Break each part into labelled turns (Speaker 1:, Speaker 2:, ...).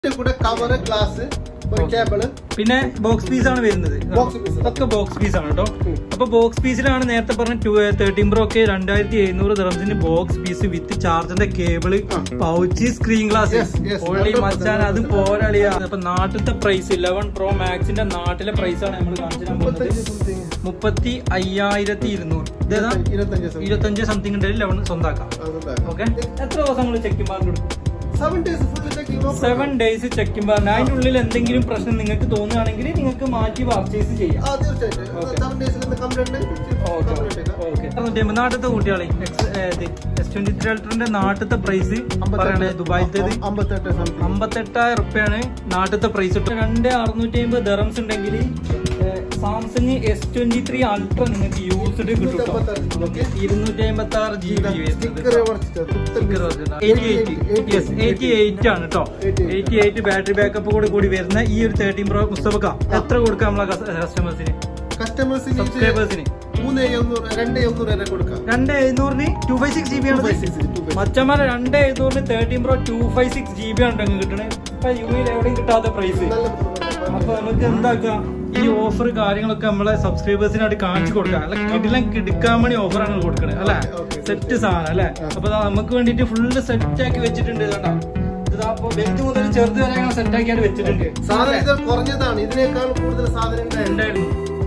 Speaker 1: ഇതിന്റെ കൂടെ cover glass ഒരു കേബിള്
Speaker 2: പിന്നെ ബോക്സ് പീസ് ആണ് വരുന്നത്
Speaker 1: Box piece.
Speaker 2: ഇതൊക്കെ ബോക്സ് പീസ് ആണ് കേട്ടോ
Speaker 1: ഉം.
Speaker 2: അപ്പൊ ബോക്സ് പീസിലാണ് നേരത്തെ പറഞ്ഞ തേർട്ടീൻ പ്രോ ഒക്കെ രണ്ടായിരത്തി എഴുന്നൂറ് ദിറംസിന് ബോക്സ് പീസ് വിത്ത് ചാർജറിന്റെ കേബിള്
Speaker 1: ആ.
Speaker 2: Pouch screen glass
Speaker 1: Yes, yes.
Speaker 2: Already
Speaker 1: 100%
Speaker 2: മച്ചാൻ അത് പോരളിയാ അപ്പൊ നാട്ടിലത്തെ പ്രൈസ് ഇലവൻ പ്രോ മാക്സിന്റെ നാട്ടിലെ പ്രൈസ് ആണ് നമ്മൾ കാണിച്ചു തരാൻ പോകുന്നത്
Speaker 1: മുപ്പത്തഞ്ച് something.
Speaker 2: മുപ്പത്തി അയ്യായിരത്തി ഇരുന്നൂറ് ഇതേതാ
Speaker 1: ഇരുപത്തഞ്ച് something.
Speaker 2: ഇരുപത്തഞ്ച് സംതിങ് ഉണ്ടെങ്കിൽ ലെവൻ സ്വന്താക്കാം
Speaker 1: അതുണ്ടാകും.
Speaker 2: ഓക്കെ എത്ര ദിവസം നമ്മൾ ചെക്കിംഗ് മാർക്ക് കൊടുക്കും
Speaker 1: Seven days full checking, no problem.
Speaker 2: Seven days checking mark അതിന്റെ ഉള്ളിൽ എന്തെങ്കിലും പ്രശ്നം നിങ്ങൾക്ക് തോന്നുകയാണെങ്കിൽ നിങ്ങൾക്ക് മാറ്റി പർച്ചേസ് ചെയ്യാം
Speaker 1: ആ, തീർച്ചയായിട്ടും.
Speaker 2: Okay.
Speaker 1: Seven days ൽ എന്ത് complaint ഉണ്ടെങ്കിൽ complaint ഇടാം.
Speaker 2: നാട്ടിലത്തെ കുട്ടികളെ എസ് ട്വന്റി ത്രീ അൾട്രന്റെ നാട്ടിലത്തെ പ്രൈസ് പറയണേ ദുബായിത്തേത്
Speaker 1: അം- അമ്പത്തെട്ട് something.
Speaker 2: അമ്പത്തെട്ടായിരം റുപ്യാണ് നാട്ടിലത്തെ പ്രൈസ് ഇട്ട് രണ്ട് അറുന്നൂറ്റി അമ്പത് ദറംസ് ഉണ്ടെങ്കിൽ Samsung S twenty three ultra നിങ്ങൾക്ക് യൂസ്ഡ് കിട്ടും കേട്ടോ.
Speaker 1: ഇരുന്നൂറ്റമ്പത്താറ്. Okay.
Speaker 2: ഇരുന്നൂറ്റി അമ്പത്തി ആറ് ജി ബി
Speaker 1: Sticker പറിച്ചിട്ട്, പുത്തൻ piece.
Speaker 2: യെസ് എയ്റ്റി എയ്റ്റ് ആണ് കേട്ടോ
Speaker 1: 88
Speaker 2: എയ്റ്റി എയ്റ്റ് ബാറ്ററി ബാക്കപ്പ് കൂടി കൂടി വരുന്ന ഈ ഒരു തേർട്ടീൻ പ്രോ മുസ്തഫക്ക എത്ര കൊടുക്കാം നമ്മളെ കസ്റ്റമേഴ്സിന്
Speaker 1: Customers-ന് ഇത്
Speaker 2: സബ്സ്ക്രൈബേഴ്സിന്
Speaker 1: മൂന്ന് എഴുന്നൂറ് രണ്ട് എഴുന്നൂറ് വരെ കൊടുക്കാം
Speaker 2: രണ്ട് എഴുന്നൂറിന് two five six G B ആണ്
Speaker 1: 256, 256.
Speaker 2: മച്ചന്മാരെ രണ്ട് എഴുന്നൂറിന് thirteen pro two five six G B ആണ് നിങ്ങൾക്ക് കിട്ടണത് ഇപ്പൊ യു എയിൽ എവിടെയും കിട്ടാത്ത പ്രൈസ്
Speaker 1: നല്ല product.
Speaker 2: അപ്പൊ നമുക്ക് എന്താക്കാം ഈ ഓഫർ കാര്യങ്ങളൊക്കെ നമ്മളെ സബ്സ്ക്രൈബേഴ്സിനായിട്ട് കാണിച്ചു കൊടുക്കാം അല്ല കിടിലം കിടുക്കാൻ വേണ്ടി ഓഫറാണ് കൊടുക്കണത് അല്ലെ
Speaker 1: Okay, okay.
Speaker 2: സെറ്റ് സാധനം അല്ലെ അപ്പൊ ദാ നമുക്ക് വേണ്ടിട്ട് ഫുള്ള് സെറ്റ് ആക്കി വെച്ചിട്ടുണ്ട് കേട്ടോ ഇതാ അപ്പൊ വലുത് മുതൽ ചെറുത് വരെ ഞങ്ങൾ സെറ്റ് ആക്കിയായിട്ട് വെച്ചിട്ടുണ്ട്
Speaker 1: സാധനം ഇത് കുറഞ്ഞതാണ് ഇതിനേക്കാൾ കൂടുതൽ സാധനം ഉണ്ടായിരുന്നു
Speaker 2: ഉണ്ടായിരുന്നു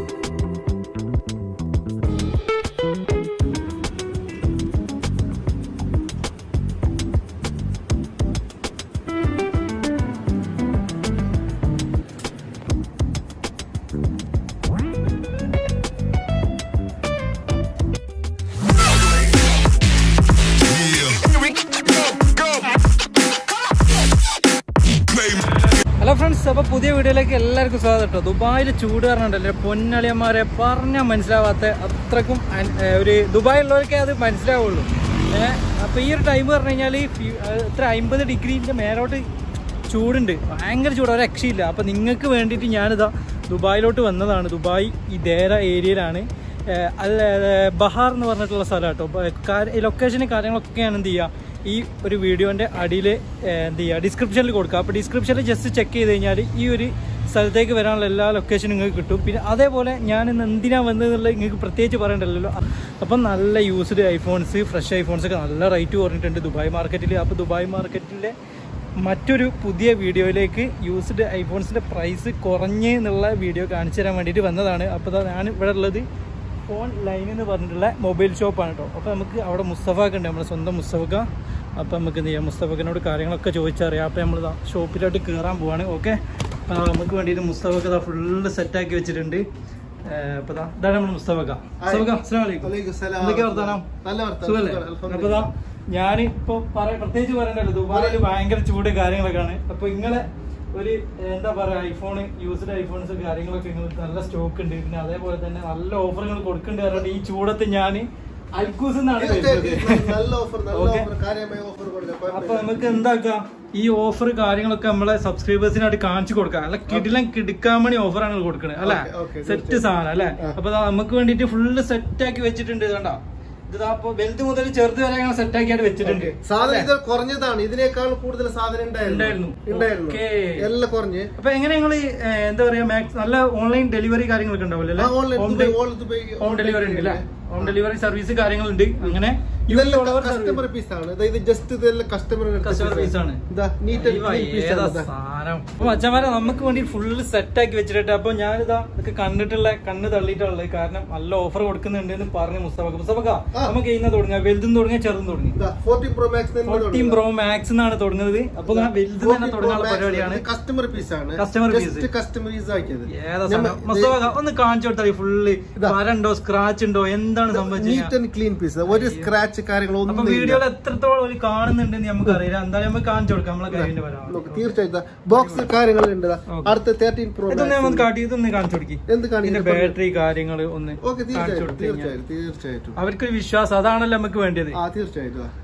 Speaker 2: ഹലോ ഫ്രണ്ട്സ് അപ്പൊ പുതിയ വീഡിയോയിലേക്ക് എല്ലാവർക്കും സ്വാഗതം കേട്ടോ ദുബായിൽ ചൂട് കാരണമുണ്ടല്ലോ പൊന്നളിയന്മാരെ പറഞ്ഞാൽ മനസ്സിലാവാത്ത അത്രക്കും അൻ- ഏ, ഒരു ദുബായിലുള്ളവർക്കേ അത് മനസ്സിലാവുള്ളൂ ഏഹ് അപ്പൊ ഈ ഒരു ടൈം പറഞ്ഞു കഴിഞ്ഞാൽ ഇത്ര അമ്പത് ഡിഗ്രീന്റെ മേലോട്ട് ചൂടുണ്ട് ഭയങ്കര ചൂട് ഒരു രക്ഷയില്ല അപ്പൊ നിങ്ങൾക്ക് വേണ്ടിയിട്ട് ഞാനിതാ ദുബായിലോട്ട് വന്നതാണ് ദുബായ് ഈ ദേര ഏരിയയിലാണ് ഏഹ് അല്ല ഏഹ് ബഹാർ എന്ന് പറഞ്ഞിട്ടുള്ള സ്ഥലം കേട്ടോ ലൊക്കേഷനും കാര്യങ്ങളൊക്കെ ഞാൻ എന്ത് ചെയ്യുക ഈ ഒരു വീഡിയോന്റെ അടിയിൽ എന്ത് ചെയ്യുക ഡിസ്ക്രിപ്ഷനിൽ കൊടുക്കുക അപ്പോൾ ഡിസ്ക്രിപ്ഷനിൽ ജസ്റ്റ് ചെക്ക് ചെയ്ത് കഴിഞ്ഞാൽ ഈ ഒരു സ്ഥലത്തേക്ക് വരാനുള്ള എല്ലാ ലൊക്കേഷനും നിങ്ങൾക്ക് കിട്ടും പിന്നെ അതേപോലെ ഞാൻ ഇന്ന് എന്തിനാണ് വന്നതെന്നുള്ളത് നിങ്ങൾക്ക് പ്രത്യേകിച്ച് പറയണ്ടല്ലോ അപ്പം നല്ല യൂസ്ഡ് ഐഫോൺസ് ഫ്രഷ് ഐഫോൺസ് ഒക്കെ നല്ല റേറ്റ് കുറഞ്ഞിട്ടുണ്ട് ദുബായ് മാർക്കറ്റിൽ അപ്പോൾ ദുബായ് മാർക്കറ്റിലെ മറ്റൊരു പുതിയ വീഡിയോയിലേക്ക് യൂസ്ഡ് ഐഫോൺസിൻ്റെ പ്രൈസ് കുറഞ്ഞ് എന്നുള്ള വീഡിയോ കാണിച്ചു തരാൻ വേണ്ടിയിട്ട് വന്നതാണ് അപ്പോൾ ദാ ഞാൻ ഇവിടെ ഉള്ളത് ഫോൺ ലൈൻ എന്ന് പറഞ്ഞിട്ടുള്ള മൊബൈൽ ഷോപ്പാണ് കേട്ടോ അപ്പോൾ നമുക്ക് അവിടെ മുസ്തഫാക്ക് ഉണ്ട് നമ്മുടെ സ്വന്തം മുസ്തഫക്ക അപ്പോൾ നമുക്ക് എന്ത് ചെയ്യാം മുസ്തഫക്കിനോട് കാര്യങ്ങളൊക്കെ ചോദിച്ചറിയാം അപ്പോൾ നമ്മൾ ഷോപ്പിലോട്ട് കയറാൻ പോവാണ് ഓക്കെ അപ്പോൾ നമുക്ക് വേണ്ടിയിട്ട് മുസ്തഫക്ക് ഇതാ ഫുള്ള് സെറ്റാക്കി വെച്ചിട്ടുണ്ട് അപ്പോൾ ദാ ഇതാണ് നമ്മൾ മുസ്തഫക്ക മുസ്തഫക്ക അസ്സലാമു അലൈക്കും
Speaker 1: വലൈക്കും സലാം.
Speaker 2: എന്തൊക്കെയാ വർത്താനം
Speaker 1: നല്ല വർത്താനം.
Speaker 2: സുഖല്ലേ
Speaker 1: സുഖം, അൽഹംദുലില്ലാ.
Speaker 2: അപ്പൊ ദാ ഞാൻ ഇപ്പൊ പ്രത്യേകിച്ച് പറയണ്ടല്ലോ ദുബായിൽ ഭയങ്കര ചൂട് കാര്യങ്ങളൊക്കെയാണ് അപ്പൊ ഇങ്ങളെ ഒരു എന്താ പറയാ ഐഫോൺ യൂസ്ഡ് ഐഫോൺസ് കാര്യങ്ങളൊക്കെ നിങ്ങൾ നല്ല സ്റ്റോക്ക് ഉണ്ട് പിന്നെ അതേപോലെ തന്നെ നല്ല ഓഫറുകൾ കൊടുക്കുന്നുണ്ട് കാരണം ഈ ചൂടത്ത് ഞാൻ അൽക്കൂസ് എന്നാണ് വരുന്നത്
Speaker 1: തീർച്ചയായിട്ടും നല്ല ഓഫർ നല്ല
Speaker 2: Okay.
Speaker 1: ഓഫർ കാര്യമായ ഓഫർ കൊടുക്കാം
Speaker 2: അപ്പൊ
Speaker 1: കുഴപ്പമില്ല.
Speaker 2: നമുക്ക് എന്താക്കാം ഈ ഓഫർ കാര്യങ്ങളൊക്കെ നമ്മളെ സബ്സ്ക്രൈബേഴ്സിനായിട്ട് കാണിച്ചു കൊടുക്കാം അല്ല കിടിലം കിടുക്കാൻ വേണ്ടി ഓഫറാണ് കൊടുക്കുന്നത് അല്ലെ
Speaker 1: Okay, okay,
Speaker 2: സെറ്റ്
Speaker 1: തീർച്ചയായും.
Speaker 2: സാധനം അല്ലെ
Speaker 1: ആ.
Speaker 2: അപ്പൊ ദാ നമുക്ക് വേണ്ടിട്ട് ഫുള്ള് സെറ്റ് ആക്കി വെച്ചിട്ടുണ്ട് ഇതാ ഇതാ അപ്പൊ വലുത് മുതൽ ചെറുത് വരെ ഞങ്ങൾ സെറ്റ് ആക്കിയായിട്ട് വെച്ചിട്ടുണ്ട്
Speaker 1: സാധനം ഇത് കുറഞ്ഞതാണ് ഇതിനേക്കാൾ കൂടുതൽ സാധനം ഉണ്ടായിരുന്നു
Speaker 2: ഉണ്ടായിരുന്നു.
Speaker 1: ഉണ്ടായിരുന്നു
Speaker 2: Okay.
Speaker 1: എല്ലാം കുറഞ്ഞ്
Speaker 2: അപ്പൊ എങ്ങനെ നിങ്ങൾ എന്താ പറയാ മാക്സ് നല്ല ഓൺലൈൻ ഡെലിവറി കാര്യങ്ങളൊക്കെ ഉണ്ടാവില്ലേ
Speaker 1: ആ, online Dubai, all Dubai
Speaker 2: home delivery ഉണ്ട് അല്ലേ ഹോം ഡെലിവറി സർവീസ് കാര്യങ്ങളുണ്ട് അങ്ങനെ
Speaker 1: ഇതെല്ലാം
Speaker 2: ഉള്ളവർ
Speaker 1: കസ്റ്റമർ പീസ് ആണ് ദാ ഇത് ജസ്റ്റ് ഇതെല്ലാം കസ്റ്റമർ
Speaker 2: കസ്റ്റമർ പീസ് ആണ്
Speaker 1: നീറ്റ്
Speaker 2: അയ്യോ, ഏതാ സാധനം അപ്പൊ അച്ഛന്മാരെ നമുക്ക് വേണ്ടി ഫുള്ള് സെറ്റ് ആക്കി വെച്ചിട്ട് അപ്പൊ ഞാനിതാ ഇതൊക്കെ കണ്ടിട്ടുള്ള കണ്ണ് തള്ളിയിട്ടുള്ളത് കാരണം നല്ല ഓഫർ കൊടുക്കുന്നുണ്ട് എന്ന് പറഞ്ഞു മുസ്തഫക്ക മുസ്തഫക്ക
Speaker 1: ആ.
Speaker 2: നമുക്ക് ഇന്ന് തുടങ്ങാം വലുതും തുടങ്ങിയ ചെറുതും തുടങ്ങി
Speaker 1: fourteen pro max
Speaker 2: fourteen pro max എന്നാണ് തുടങ്ങുന്നത് അപ്പൊ ഞാൻ വലുത് തന്നെ തുടങ്ങാനുള്ള പരിപാടിയാണ്
Speaker 1: കസ്റ്റമർ പീസ് ആണ്
Speaker 2: Customer piece.
Speaker 1: ജസ്റ്റ് കസ്റ്റമൈസ് ആക്കിയത്
Speaker 2: ഏതാ സാധനം മുസ്തഫക്ക ഒന്ന് കാണിച്ചു കൊടുത്താൽ ഫുള്ള്
Speaker 1: ഇതാ.
Speaker 2: വരണ്ടോ സ്ക്രാച്ച് ഉണ്ടോ എന്താണ് സംഭവിച്ചത്
Speaker 1: നീറ്റ് ആൻഡ് ക്ലീൻ പീസ് ഒരു സ്ക്രാച്ച്
Speaker 2: അപ്പൊ
Speaker 1: കാര്യങ്ങളൊന്നും
Speaker 2: വീഡിയോയിൽ എത്രത്തോളം ഒരു കാണുന്നുണ്ടെന്ന് നമുക്ക് അറിയില്ല എന്തായാലും നമുക്ക് കാണിച്ചു കൊടുക്കാം നമ്മളെ കയ്യിന്റെ
Speaker 1: നമുക്ക്
Speaker 2: വരാം
Speaker 1: തീർച്ചയായിട്ടും ബോക്സ് കാര്യങ്ങളുണ്ട് ദാ.
Speaker 2: Okay.
Speaker 1: അടുത്ത തേർട്ടീൻ പ്രോ
Speaker 2: ഇതൊന്ന് ഒന്ന് കാട്ടി ഇതൊന്ന് കാണിച്ചു കൊടുക്കി
Speaker 1: എന്ത്
Speaker 2: ഇതിന്റെ
Speaker 1: കാണിക്കുന്നത്
Speaker 2: ബാറ്ററി കാര്യങ്ങൾ ഒന്ന്
Speaker 1: ഓക്കെ
Speaker 2: കാണിച്ചു
Speaker 1: തീർച്ചയായിട്ടും
Speaker 2: കൊടുത്തു കഴിഞ്ഞാൽ
Speaker 1: തീർച്ചയായിട്ടും തീർച്ചയായിട്ടും
Speaker 2: അവർക്കൊരു വിശ്വാസം അതാണല്ലോ നമുക്ക് വേണ്ടത്
Speaker 1: ആ തീർച്ചയായിട്ടും ആ.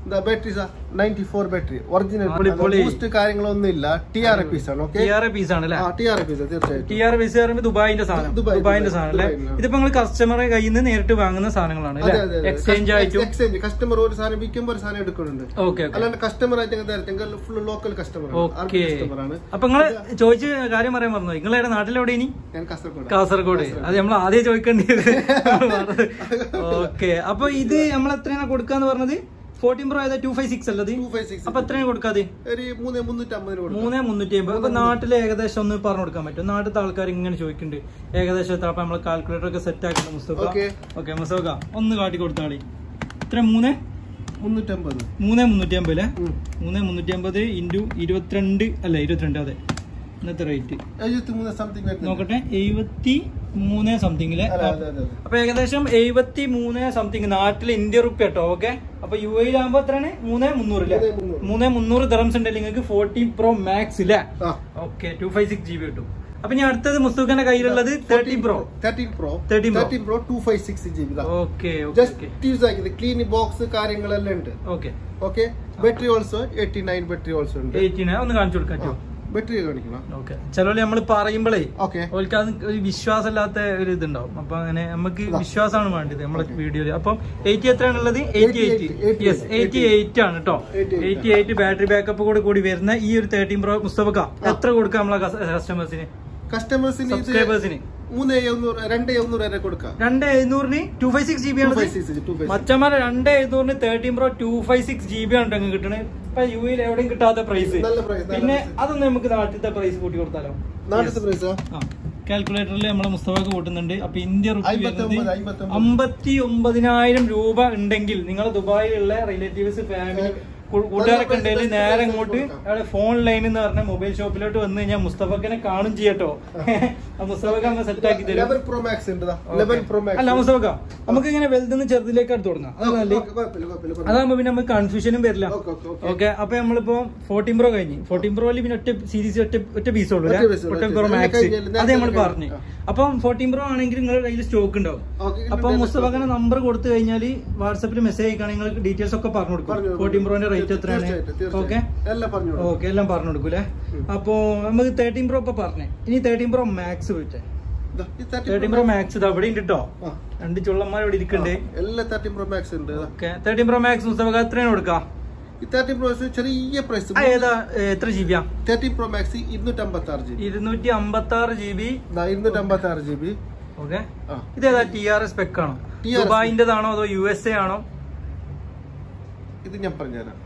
Speaker 3: Battery ninety four battery original
Speaker 2: പൊളി, പൊളി.
Speaker 3: ബൂസ്റ്റ് കാര്യങ്ങളൊന്നും ഇല്ല ടി ആർ എ പീസ് ആണ് ഓക്കെ
Speaker 2: ടി ആർ പീസ് ആണ് അല്ലേ
Speaker 3: ടി ആർ എ പീസ് തീർച്ചയായിട്ടും
Speaker 2: ടി ആർ പീസ് പറയുമ്പോൾ ദുബായിന്റെ സാധനം
Speaker 3: ദുബായ്,
Speaker 2: ദുബായിന്റെ
Speaker 3: ദുബായ്,
Speaker 2: സാധനം അല്ലേ
Speaker 3: ദുബായിലാണ്.
Speaker 2: ഇതിപ്പോ നിങ്ങൾ കസ്റ്റമറെ കയ്യിൽ നിന്ന് നേരിട്ട് വാങ്ങുന്ന സാധനങ്ങളാണ്
Speaker 3: അതെ,
Speaker 2: അല്ലേ
Speaker 3: അതെ, അതെ.
Speaker 2: എക്സ്ചേഞ്ച് ആയിട്ടും
Speaker 3: എക്സ്ചേഞ്ച് കസ്റ്റമർ ഒരു സാധനം വിൽക്കുമ്പോൾ ഒരു സാധനം എടുക്കുന്നുണ്ട്
Speaker 2: ഓക്കെ ഓക്കെ
Speaker 3: അല്ലാണ്ട് കസ്റ്റമർ ആയിട്ട് full local customer
Speaker 2: okay
Speaker 3: customer ആണ്
Speaker 2: അപ്പൊ നിങ്ങള് ചോദിച്ച കാര്യം പറയാൻ മറന്നു നിങ്ങളെ നാട്ടിലെവിടെ ഇനി
Speaker 3: ഞാൻ കാസർഗോഡ്
Speaker 2: കാസർഗോഡ് അത് നമ്മൾ ആദ്യം ചോദിക്കേണ്ടത് ഓക്കെ അപ്പൊ ഇത് നമ്മൾ എത്രയാണ് കൊടുക്കാന്ന് പറഞ്ഞത് ഫോർട്ടീൻ പ്രോ ഏതാ ടു ഫൈവ് സിക്സ് അല്ലത്
Speaker 3: ടു ഫൈവ് സിക്സ്
Speaker 2: അപ്പൊ എത്രയാണ് കൊടുക്കാതെ
Speaker 3: ഒരു മൂന്ന് മുന്നൂറ്റി അമ്പതിന് കൊടുക്കും
Speaker 2: മൂന്ന് മുന്നൂറ്റി അമ്പത് അപ്പൊ നാട്ടിലെ ഏകദേശം ഒന്ന് പറഞ്ഞു കൊടുക്കാൻ പറ്റും നാട്ടിലത്തെ ആൾക്കാർ ഇങ്ങനെ ചോദിക്കുന്നുണ്ട് ഏകദേശം എത്ര അപ്പൊ നമ്മളെ കാൽക്കുലേറ്റർ ഒക്കെ സെറ്റ് ആക്കണം മുസ്തഫ
Speaker 3: Okay.
Speaker 2: ഓക്കെ മുസ്തഫ ഒന്ന് കാട്ടി കൊടുത്താളി ഇത്ര മൂന്ന്
Speaker 3: മുന്നൂറ്റി അമ്പത്
Speaker 2: മൂന്ന് മുന്നൂറ്റി അമ്പത് അല്ലേ മൂന്ന് മുന്നൂറ്റി അമ്പത് ഇൻറ്റു ഇരുപത്തിരണ്ട് അല്ല ഇരുപത്തിരണ്ട് അതെ ഇന്നത്തെ റേറ്റ്
Speaker 3: എഴുപത്തി മൂന്ന് സംതിങ് വരുന്നത്
Speaker 2: നോക്കട്ടെ എഴുപത്തി മൂന്ന് സംതിങ്ങില്
Speaker 3: അതെ അതെ അതെ
Speaker 2: അപ്പൊ ഏകദേശം എഴുപത്തി മൂന്ന് സംതിങ് നാട്ടിൽ ഇന്ത്യ റുപ്യ കേട്ടോ ഓക്കെ അപ്പൊ യു എയിലാകുമ്പോ എത്രയാണ് മൂന്ന് മുന്നൂറ് അല്ലേ
Speaker 3: മൂന്നേ മുന്നൂറ്.
Speaker 2: മൂന്ന് മുന്നൂറ് ദറംസ് ഉണ്ടെങ്കിൽ നിങ്ങൾക്ക് ഫോർട്ടീൻ പ്രോ മാക്സ് ഇല്ലേ
Speaker 3: ആ
Speaker 2: okay two five six G B കിട്ടും അപ്പൊ ഞാൻ അടുത്തത് മുസ്തുഖന്റെ കയ്യിലുള്ളത് thirteen pro
Speaker 3: thirteen pro
Speaker 2: 13 Pro.
Speaker 3: Thirteen pro two five six G B
Speaker 2: okay
Speaker 3: just use ആക്കിയത് ക്ലീൻ ബോക്സ് കാര്യങ്ങളെല്ലാം ഉണ്ട്
Speaker 2: okay
Speaker 3: okay battery also eighty nine battery also ഉണ്ട്
Speaker 2: എയ്റ്റീൻ ഒന്ന് കാണിച്ചു കൊടുക്കാം
Speaker 3: ബാറ്ററി കാണിക്കണം
Speaker 2: ഓക്കെ ചിലവര് നമ്മൾ പറയുമ്പോഴേ
Speaker 3: ഓക്കെ
Speaker 2: ഓൽക്ക് അത് ഒരു വിശ്വാസമില്ലാത്ത ഒരു ഇതുണ്ടാവും അപ്പൊ അങ്ങനെ നമുക്ക് വിശ്വാസമാണ് വേണ്ടത് നമ്മളെ വീഡിയോയിൽ അപ്പം എയ്റ്റി എത്രയാണുള്ളത് eighty eight
Speaker 3: 88,
Speaker 2: yes eighty eight ആണ് കേട്ടോ
Speaker 3: 88
Speaker 2: എയ്റ്റി എയ്റ്റ് ബാറ്ററി ബാക്കപ്പ് കൂടി കൂടി വരുന്ന ഈ ഒരു തേർട്ടീൻ പ്രോ മുസ്തഫക്ക എത്ര കൊടുക്കാം നമ്മളെ കസ്റ്റമേഴ്സിന്
Speaker 3: കസ്റ്റമേഴ്സിന് ഇത്
Speaker 2: സബ്സ്ക്രൈബേഴ്സിന്
Speaker 3: മൂന്ന് എഴുന്നൂറ് രണ്ട് എഴുന്നൂറ് വരെ കൊടുക്കാം
Speaker 2: രണ്ട് എഴുന്നൂറിന് two five six G B
Speaker 3: two
Speaker 2: ആണ്
Speaker 3: ഫൈവ് സിക്സ് ടു ഫൈവ്
Speaker 2: മച്ചന്മാരെ രണ്ട് എഴുന്നൂറിന് thirteen pro two five six G B ആണ് നിങ്ങൾക്ക് കിട്ടണത് ഇപ്പൊ യു എയിൽ എവിടെയും കിട്ടാത്ത പ്രൈസ്
Speaker 3: നല്ല പ്രൈസ്
Speaker 2: പിന്നെ അതൊന്നും നമുക്ക് നാട്ടിലത്തെ പ്രൈസ് കൂട്ടി കൊടുത്താലോ
Speaker 3: നാട്ടിലത്തെ പ്രൈസാ
Speaker 2: കാൽക്കുലേറ്ററിൽ നമ്മളെ മുസ്തഫക്ക് കൂട്ടുന്നുണ്ട് അപ്പൊ ഇന്ത്യ റുപ്പി
Speaker 3: അമ്പത്തൊമ്പത്,
Speaker 2: വരുന്നത്
Speaker 3: അമ്പത്തൊമ്പത്.
Speaker 2: അമ്പത്തി ഒമ്പതിനായിരം രൂപ ഉണ്ടെങ്കിൽ നിങ്ങൾ ദുബായിലുള്ള റിലേറ്റീവ്സ് ഫാമിലി കൂട്ടുകാരൊക്കെ ഉണ്ടെങ്കിൽ നേരെ ഇങ്ങോട്ട് അവിടെ ഫോൺ ലൈൻ എന്ന് പറഞ്ഞ മൊബൈൽ ഷോപ്പിലോട്ട് വന്ന് കഴിഞ്ഞാൽ മുസ്തഫക്കിനെ കാണും ചെയ്യട്ടോ ആ മുസ്തഫക്ക് അങ്ങ് സെറ്റ് ആക്കി തരും
Speaker 3: ലെവൻ പ്രോ മാക്സ് ഉണ്ട് ലെവൻ പ്രോ
Speaker 2: അല്ല
Speaker 3: മാക്സ്
Speaker 2: മുസ്തഫക്ക നമുക്ക് ഇങ്ങനെ വലുതെന്ന് ചെറുതിലേക്ക് അടുത്ത് തുടങ്ങാം അതല്ലേ
Speaker 3: കുഴപ്പമില്ല കുഴപ്പമില്ല
Speaker 2: അതാകുമ്പോ പിന്നെ നമുക്ക് കൺഫ്യൂഷനും വരില്ല
Speaker 3: ഓക്കെ ഓക്കെ ഓക്കെ
Speaker 2: ഓക്കെ അപ്പൊ നമ്മളിപ്പോ ഫോർട്ടീൻ പ്രോ കഴിഞ്ഞ് ഫോർട്ടീൻ പ്രോയിൽ പിന്നെ ഒറ്റ സീരീസ് ഒറ്റ ഒറ്റ പീസ് ഉള്ളൂ
Speaker 3: ഒറ്റ piece ഉള്ളൂ,
Speaker 2: ഫോർട്ടീൻ
Speaker 3: ഒറ്റ
Speaker 2: പ്രോ
Speaker 3: piece.
Speaker 2: മാക്സ്
Speaker 3: കഴിഞ്ഞാല്
Speaker 2: അത് നമ്മൾ
Speaker 3: നേരത്തെ
Speaker 2: പറഞ്ഞു
Speaker 3: കഴിഞ്ഞു.
Speaker 2: അപ്പം ഫോർട്ടീൻ പ്രോ ആണെങ്കിൽ നിങ്ങളുടെ കയ്യിൽ സ്റ്റോക്ക് ഉണ്ടാവും
Speaker 3: ഓക്കെ
Speaker 2: അപ്പൊ മുസ്തഫാഖിന്റെ നമ്പർ കൊടുത്തു കഴിഞ്ഞാൽ വാട്സപ്പിൽ മെസ്സേജ് അയക്കുകയാണെങ്കിൽ നിങ്ങൾക്ക് ഡീറ്റെയിൽസ് ഒക്കെ പറഞ്ഞു കൊടുക്കും
Speaker 3: പറഞ്ഞു
Speaker 2: ഫോർട്ടീൻ പ്രോന്റെ റേറ്റ് എത്രയാണ്
Speaker 3: തീർച്ചയായിട്ടും, തീർച്ചയായിട്ടും.
Speaker 2: ഓക്കെ
Speaker 3: എല്ലാം പറഞ്ഞു കൊടുക്കാം.
Speaker 2: ഓക്കെ എല്ലാം പറഞ്ഞു കൊടുക്കൂലേ അപ്പൊ നമുക്ക് തേർട്ടീൻ പ്രോ ഇപ്പൊ പറഞ്ഞേ ഇനി തേർട്ടീൻ പ്രോ മാക്സ് പോയിട്ടെ
Speaker 3: ദാ, ഈ 13
Speaker 2: തേർട്ടീൻ പ്രോ മാക്സ് ഇത് അവിടെ ഉണ്ട് കേട്ടോ
Speaker 3: ആ,
Speaker 2: രണ്ട് ചുള്ളന്മാർ ഇവിടെ ഇരിക്കണ്ടേ
Speaker 3: എല്ലാ തേർട്ടീൻ പ്രോ മാക്സ് ഉണ്ട് ദാ.
Speaker 2: ഓക്കെ തേർട്ടീൻ പ്രോ മാക്സ് മുസ്തഫാഖ് എത്രയാണ് കൊടുക്കുക
Speaker 3: ഈ തേർട്ടീൻ പ്രോ ചെറിയ പ്രൈസ്
Speaker 2: ആ, ഏതാ ഏ, എത്ര ജി ബിയാ
Speaker 3: തേർട്ടീൻ പ്രോ മാക്സ് ഇരുന്നൂറ്റി അമ്പത്തി ആറ് ജി ബി
Speaker 2: ഇരുന്നൂറ്റി അമ്പത്തി ആറ് ജി ബി
Speaker 3: ഇരുന്നൂറ്റി അമ്പത്തി ആറ് ജി ബി
Speaker 2: ഓക്കെ
Speaker 3: ആ
Speaker 2: ഇതേതാ ടി ആർ എസ് സ്പെക് ആണോ
Speaker 3: TRS
Speaker 2: ദുബായിന്റേതാണോ അതോ യു എസ് എ ആണോ
Speaker 3: ഇത് ഞാൻ പറഞ്ഞുതരാം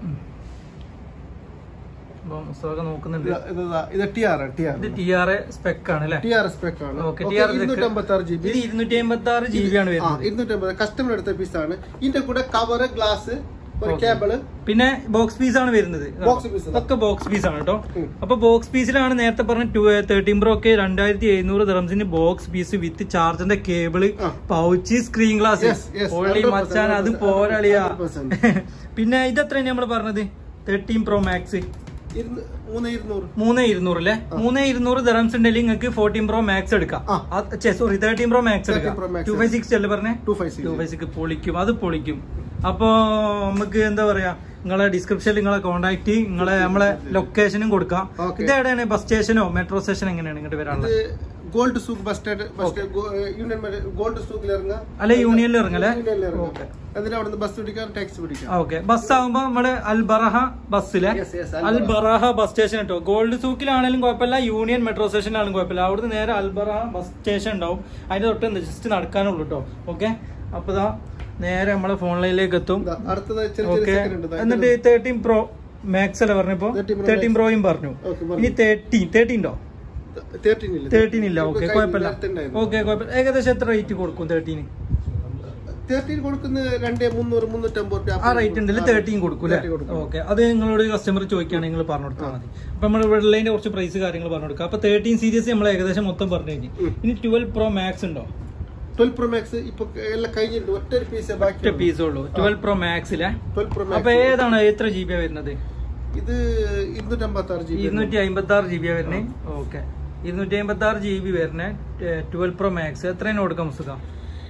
Speaker 2: അപ്പൊ മുസ്തഫ നോക്കുന്നുണ്ട്
Speaker 3: ഇത് ഇത് ദാ, ഇത് ടി ആർ ടി ആർ
Speaker 2: ഇത് ടി ആർ എ സ്പെക് ആണ് അല്ലെ
Speaker 3: ടി ആർ സ്പെക് ആണ്
Speaker 2: ഓക്കെ
Speaker 3: Okay,
Speaker 2: ടി ആർ
Speaker 3: ഇരുന്നൂറ്റി അമ്പത്തി ആറ് ജി ബി
Speaker 2: ഇത് ഇരുന്നൂറ്റി അമ്പത്തി ആറ് ജി ബി ആണ്
Speaker 3: ആ
Speaker 2: വരുന്നത്
Speaker 3: ഇരുന്നൂറ്റി അമ്പത് കസ്റ്റമർ എടുത്ത പീസ് ആണ് ഇതിന്റെ കൂടെ കവർ ഗ്ലാസ് ഒരു
Speaker 2: Okay.
Speaker 3: കേബിള്
Speaker 2: പിന്നെ ബോക്സ് പീസ് ആണ് വരുന്നത്
Speaker 3: Box piece.
Speaker 2: ഒക്കെ ബോക്സ് പീസ് ആണ് കേട്ടോ
Speaker 3: ഉം.
Speaker 2: അപ്പൊ ബോക്സ് പീസിലാണ് നേരത്തെ പറഞ്ഞ ടു തേർട്ടീൻ പ്രോ ഒക്കെ രണ്ടായിരത്തി എഴുന്നൂറ് ദറംസിന് ബോക്സ് പീസ് വിത്ത് ചാർജറിന്റെ കേബിള്
Speaker 3: ആ.
Speaker 2: Pouch screen glass
Speaker 3: Yes, yes,
Speaker 2: already
Speaker 3: 100%,
Speaker 2: മച്ചാൻ അത്
Speaker 3: 100%,
Speaker 2: പോരളിയാ
Speaker 3: 100%.
Speaker 2: പിന്നെ ഇതെത്ര നമ്മൾ പറഞ്ഞത് തേർട്ടീൻ പ്രോ മാക്സ്
Speaker 3: ഇരുന്ന് മൂന്ന് ഇരുന്നൂറ്
Speaker 2: മൂന്ന് ഇരുന്നൂറ് അല്ലേ മൂന്ന് ഇരുന്നൂറ് ദറംസ് ഉണ്ടെങ്കിൽ നിങ്ങൾക്ക് ഫോർട്ടീൻ പ്രോ മാക്സ് എടുക്കാം
Speaker 3: ആ.
Speaker 2: Sorry thirteen pro max
Speaker 3: 13 Pro
Speaker 2: എടുക്കാം
Speaker 3: Max.
Speaker 2: ടു ഫൈവ് സിക്സ് അല്ലേ പറഞ്ഞേ
Speaker 3: two five
Speaker 2: two
Speaker 3: six
Speaker 2: five six പൊളിക്കും അത് പൊളിക്കും അപ്പോ നമുക്ക് എന്താ പറയാ നിങ്ങളെ ഡിസ്ക്രിപ്ഷനിൽ നിങ്ങളെ കോണ്ടാക്ട് നിങ്ങളെ നമ്മളെ ലൊക്കേഷനും കൊടുക്കാം
Speaker 3: Okay.
Speaker 2: ഇത് എവിടെയാണ് ബസ് സ്റ്റേഷനോ മെട്രോ സ്റ്റേഷൻ എങ്ങനെയാണ് ഇങ്ങോട്ട്
Speaker 3: ഇത്
Speaker 2: വരാനുള്ളത്
Speaker 3: Gold Souk bus stand bus stand Union Gold സൂക്കിൽ ഇറങ്ങുക
Speaker 2: അല്ലെ യൂണിയനിൽ ഇറങ്ങല്ലേ
Speaker 3: യൂണിയനിൽ ഇറങ്ങുക
Speaker 2: ഓക്കെ
Speaker 3: എന്നിട്ട് അവിടെ നിന്ന് ബസ് പിടിക്കാം ടാക്സി പിടിക്കാം
Speaker 2: ഓക്കെ ബസ് ആകുമ്പോ നമ്മുടെ അൽ ബറഹ ബസ്സിലെ
Speaker 3: Yes, yes, Al
Speaker 2: Al Baraha bus station കേട്ടോ ഗോൾഡ് സൂക്കിലാണെങ്കിലും കുഴപ്പമില്ല യൂണിയൻ മെട്രോ സ്റ്റേഷനിലാണെങ്കിലും കുഴപ്പമില്ല അവിടുന്ന് നേരെ അൽ ബറഹ ബസ് സ്റ്റേഷൻ ഉണ്ടാവും അതിന്റെ തൊട്ട് ജസ്റ്റ് നടക്കാനുള്ളൂ കേട്ടോ ഓക്കെ അപ്പൊ ഇതാ നേരെ നമ്മളെ ഫോൺ ലൈനിലേക്ക് എത്തും
Speaker 3: ദാ, അടുത്തത് ചെറിയ ചെറിയ
Speaker 2: ഓക്കെ
Speaker 3: സെക്കൻഡ് ഉണ്ട് ദാ,
Speaker 2: എന്നിട്ട് തേർട്ടീൻ പ്രോ മാക്സ് അല്ലേ പറഞ്ഞപ്പോ
Speaker 3: 13 Pro
Speaker 2: തേർട്ടീൻ
Speaker 3: Max.
Speaker 2: പ്രോയും പറഞ്ഞു
Speaker 3: Okay, പറഞ്ഞു.
Speaker 2: ഇനി തേർട്ടീൻ തേർട്ടീൻ ഉണ്ടോ
Speaker 3: ഇത് 13 ഇല്ല
Speaker 2: തേർട്ടീൻ ഇല്ല
Speaker 3: ഇപ്പൊ
Speaker 2: ഓക്കെ
Speaker 3: കഴിഞ്ഞ
Speaker 2: കുഴപ്പമില്ല
Speaker 3: നേരത്തെ ഉണ്ടായിരുന്നു.
Speaker 2: ഓക്കെ കുഴപ്പമില്ല ഏകദേശം എത്ര റേറ്റ് കൊടുക്കും തേർട്ടീന്
Speaker 3: 13 കൊടുക്കുന്ന രണ്ട് മുന്നൂറ് മുന്നൂറ്റമ്പത് രൂപ
Speaker 2: ആ റേറ്റ് ഉണ്ടല്ലേ തേർട്ടീൻ കൊടുക്കും അല്ലേ
Speaker 3: 13 കൊടുക്കും.
Speaker 2: ഓക്കെ അത് നിങ്ങളോട് കസ്റ്റമർ ചോദിക്കുകയാണെങ്കിൽ നിങ്ങൾ പറഞ്ഞു കൊടുത്താൽ മതി അപ്പൊ നമ്മൾ വെള്ളതിന്റെ കുറച്ച് പ്രൈസ് കാര്യങ്ങൾ പറഞ്ഞു കൊടുക്കാം അപ്പൊ തേർട്ടീൻ സീരീസ് നമ്മൾ ഏകദേശം മൊത്തം പറഞ്ഞു കഴിഞ്ഞു
Speaker 3: ഉം.
Speaker 2: ഇനി ട്വൽവ് പ്രോ മാക്സ് ഉണ്ടോ
Speaker 3: 12 പ്രോ മാക്സ് ഇപ്പൊ എല്ലാം കഴിഞ്ഞിട്ടുണ്ട് ഒറ്റ ഒരു പീസ്
Speaker 2: ഒറ്റ
Speaker 3: ബാക്കി
Speaker 2: പീസേ ഉള്ളൂ ട്വൽവ് പ്രോ മാക്സിലെ
Speaker 3: 12 പ്രോ
Speaker 2: അപ്പൊ
Speaker 3: മാക്സ്
Speaker 2: ഏതാണ് എത്ര ജി ബി വരുന്നത്
Speaker 3: ഇത് ഇരുന്നൂറ്റമ്പത്തി ആറ് ജി ബി
Speaker 2: ഇരുന്നൂറ്റി അമ്പത്തി ആറ് ജി ബി വരുന്നത് ഓക്കെ ഇരുന്നൂറ്റി അമ്പത്തി ആറ് ജി ബി വരുന്നത് ട്വൽവ് പ്രോ മാക്സ് എത്രയാണ് കൊടുക്കാം മുസ്തക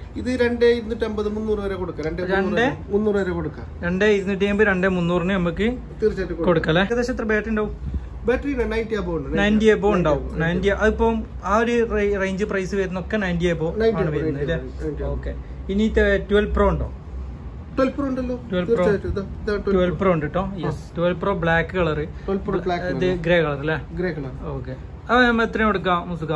Speaker 3: ഇത് രണ്ട് ഇരുന്നൂറ്റി അമ്പത് മുന്നൂറ് വരെ കൊടുക്കാം രണ്ട്
Speaker 2: രണ്ട്?
Speaker 3: മുന്നൂറ് വരെ കൊടുക്കാം
Speaker 2: രണ്ട് ഇരുന്നൂറ്റി അമ്പത് രണ്ട് മുന്നൂറിന് നമുക്ക്
Speaker 3: തീർച്ചയായിട്ടും കൊടുക്കാം
Speaker 2: കൊടുക്കാം അല്ലേ ഏകദേശം എത്ര ബാറ്ററി ഉണ്ടാവും
Speaker 3: ബാറ്ററി നയൻറ്റി അബോ ഉണ്ട്
Speaker 2: നയൻറ്റി എബോ ഉണ്ടാവും നയൻറ്റി അതിപ്പം ആ ഒരു റേഞ്ച് പ്രൈസ് വരുന്നൊക്കെ നയൻറ്റി എബോ
Speaker 3: 90
Speaker 2: ആണ് വരുന്നത് അല്ലേ
Speaker 3: 90
Speaker 2: ഓക്കെ ഇനി ട്വൽവ് പ്രോ ഉണ്ടോ
Speaker 3: ട്വൽവ് പ്രോ ഉണ്ടല്ലോ
Speaker 2: 12 Pro.
Speaker 3: തീർച്ചയായിട്ടും ഇതാ, ഇതാ 12
Speaker 2: ട്വൽവ് പ്രോ ഉണ്ട് കേട്ടോ yes twelve pro black colour
Speaker 3: 12 Pro black
Speaker 2: ഇത് ഗ്രേ കളർ അല്ലേ
Speaker 3: ഗ്രേ കളർ
Speaker 2: ഓക്കെ അത് നമ്മൾ എത്രയും കൊടുക്കാം മുസുക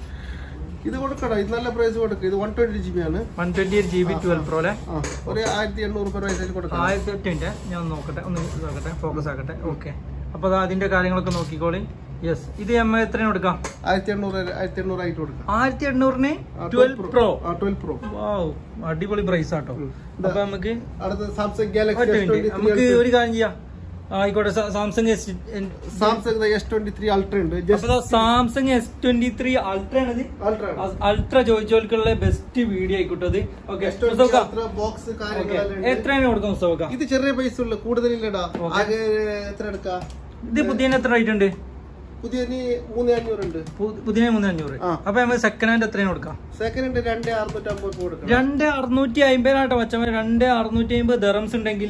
Speaker 3: ഇത് കൊടുക്കടാ ഇത് നല്ല പ്രൈസ് കൊടുക്കുക ഇത് വൺ ട്വന്റി ജി ബി ആണ്
Speaker 2: one twenty eight G B twelve pro അല്ലേ
Speaker 3: ആ, ഒരു ആയിരത്തി എണ്ണൂറ് പ്രൈസിൽ കൊടുക്കാം
Speaker 2: ആയിരത്തി എട്ടിൻ്റെ ഞാൻ ഒന്ന് നോക്കട്ടെ ഒന്ന് നോക്കട്ടെ ഫോക്കസ് ആക്കട്ടെ ഓക്കെ അപ്പോൾ അത് അതിന്റെ കാര്യങ്ങളൊക്കെ നോക്കിക്കോളി യെസ് ഇത് നമ്മൾ എത്രയും കൊടുക്കാം
Speaker 3: ആയിരത്തി എണ്ണൂറ് ആയിരത്തി എണ്ണൂറ് ആയിട്ട് കൊടുക്കാം
Speaker 2: ആയിരത്തി എണ്ണൂറിന്
Speaker 3: ആ,
Speaker 2: ട്വൽവ് പ്രോ
Speaker 3: ആ ട്വൽവ് പ്രോ
Speaker 2: വാവ് അടിപൊളി പ്രൈസ് ആട്ടോ
Speaker 3: ഉം.
Speaker 2: അപ്പൊ നമുക്ക്
Speaker 3: അടുത്ത സാംസങ്
Speaker 2: ഒറ്റ
Speaker 3: ഗാലക്സി എസ്
Speaker 2: മിനിറ്റ് നമുക്ക് ഒരു കാര്യം ചെയ്യാം ആ, ആയിക്കോട്ടെ സാ- Samsung S
Speaker 3: Samsung S twenty three ultra ഉണ്ട് ജസ്റ്റ്
Speaker 2: അപ്പൊ Samsung S twenty three ultra ആണത്
Speaker 3: അൾട്ര
Speaker 2: അൾട്ര ചോദിച്ചവർക്കുള്ള ബെസ്റ്റ് വീഡിയോ ആയിക്കോട്ടെ അത് okay
Speaker 3: S twenty ultra box കാര്യങ്ങളെല്ലാം ഉണ്ട്.
Speaker 2: എത്രയാണ് കൊടുക്കാം മുസ്തഫക്ക
Speaker 3: ഇത് ചെറിയ പൈസ ഉള്ളു കൂടുതലില്ലടാ ആകെ എത്ര എടുക്കാം
Speaker 2: ഇത് പുതിയ എത്ര റേറ്റ് ഉണ്ട്
Speaker 3: പുതിയ മൂന്ന് അഞ്ഞൂറുണ്ട്
Speaker 2: പു- പുതിയ മൂന്ന് അഞ്ഞൂറ്
Speaker 3: ആ.
Speaker 2: അപ്പൊ നമ്മൾ സെക്കൻഡ് ഹാൻഡ് എത്രയാണ് കൊടുക്കാം
Speaker 3: സെക്കൻഡ് ഹാൻഡ് രണ്ട് അറുന്നൂറ്റി അമ്പത് രൂപ കൊടുക്കണം
Speaker 2: രണ്ട് അറുന്നൂറ്റി അമ്പതിനാട്ടോ മച്ചമ്മ രണ്ട് അറുന്നൂറ്റി അമ്പത് ദറംസ് ഉണ്ടെങ്കിൽ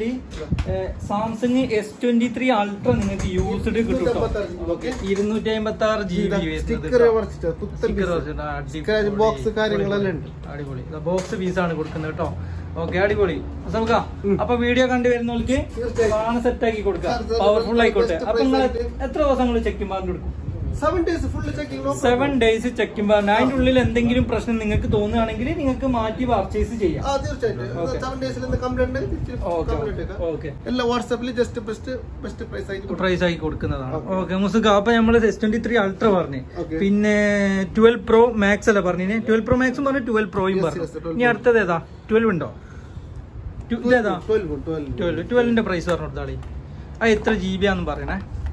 Speaker 2: Samsung S twenty three ultra നിങ്ങൾക്ക് യൂസ്ഡ് കിട്ടും കേട്ടോ
Speaker 3: ഓക്കെ
Speaker 2: ഇരുന്നൂറ്റി അമ്പത്തി ആറ് ജി ബി
Speaker 3: സ്റ്റിക്കർ മറിച്ചിട്ട് പുത്തൻ സ്ക്രാച്ച് ബോക്സ് കാര്യങ്ങളെല്ലാം ഉണ്ട്
Speaker 2: അടിപൊളി ബോക്സ് പീസ് ആണ് കൊടുക്കുന്നത് കേട്ടോ ഓക്കെ അടിപൊളി നമുക്ക് അപ്പൊ വീഡിയോ കണ്ടു വരുന്നവർക്ക്
Speaker 3: തീർച്ചയായും.
Speaker 2: സാധനം സെറ്റ് ആക്കി കൊടുക്കാം
Speaker 3: Sir, sir,
Speaker 2: പവർഫുൾ ആയിക്കോട്ടെ
Speaker 3: best
Speaker 2: അപ്പൊ നിങ്ങൾ
Speaker 3: price
Speaker 2: എത്ര ദിവസങ്ങൾ ചെക്കിംഗ് പാർട്ട് കൊടുക്കും
Speaker 3: seven days full checking
Speaker 2: seven days checking part അതിന്റെ ഉള്ളിൽ എന്തെങ്കിലും പ്രശ്നം നിങ്ങൾക്ക് തോന്നുകയാണെങ്കിൽ നിങ്ങൾക്ക് മാറ്റി പർച്ചേസ് ചെയ്യാം
Speaker 3: ആ തീർച്ചയായിട്ടും
Speaker 2: Okay.
Speaker 3: സെവൻ ഡേയ്സിൽ നിന്ന് കംപ്ലൈന്റ്
Speaker 2: ഓക്കെ
Speaker 3: കംപ്ലൈന്റ്
Speaker 2: ഓക്കെ
Speaker 3: എല്ലാ വാട്സാപ്പിൽ ജസ്റ്റ് ബെസ്റ്റ് ബെസ്റ്റ് പ്രൈസ് ആയിട്ട് കൊടുക്കും.
Speaker 2: പ്രൈസ് ആക്കി കൊടുക്കുന്നതാണ് ഓക്കെ മുസുഖ അപ്പൊ നമ്മള് എസ് ട്വന്റി ത്രീ അൾട്ര പറഞ്ഞു
Speaker 3: Okay.
Speaker 2: പിന്നെ ട്വൽവ് പ്രോ മാക്സ് അല്ല പറഞ്ഞു ട്വൽവ് പ്രോ മാക്സും പറഞ്ഞു ട്വൽവ് പ്രോയും
Speaker 3: Yes,
Speaker 2: പറഞ്ഞു
Speaker 3: yes, 12
Speaker 2: ഇനി അടുത്തത് ഏതാ ട്വൽവ് ഉണ്ടോ Tw- ഇതേതാ
Speaker 3: 12 12
Speaker 2: ട്വൽവ് ട്വൽവിന്റെ പ്രൈസ് പറഞ്ഞു കൊടുത്താളി അത് എത്ര ജി ബി ആണെന്ന് പറയണേ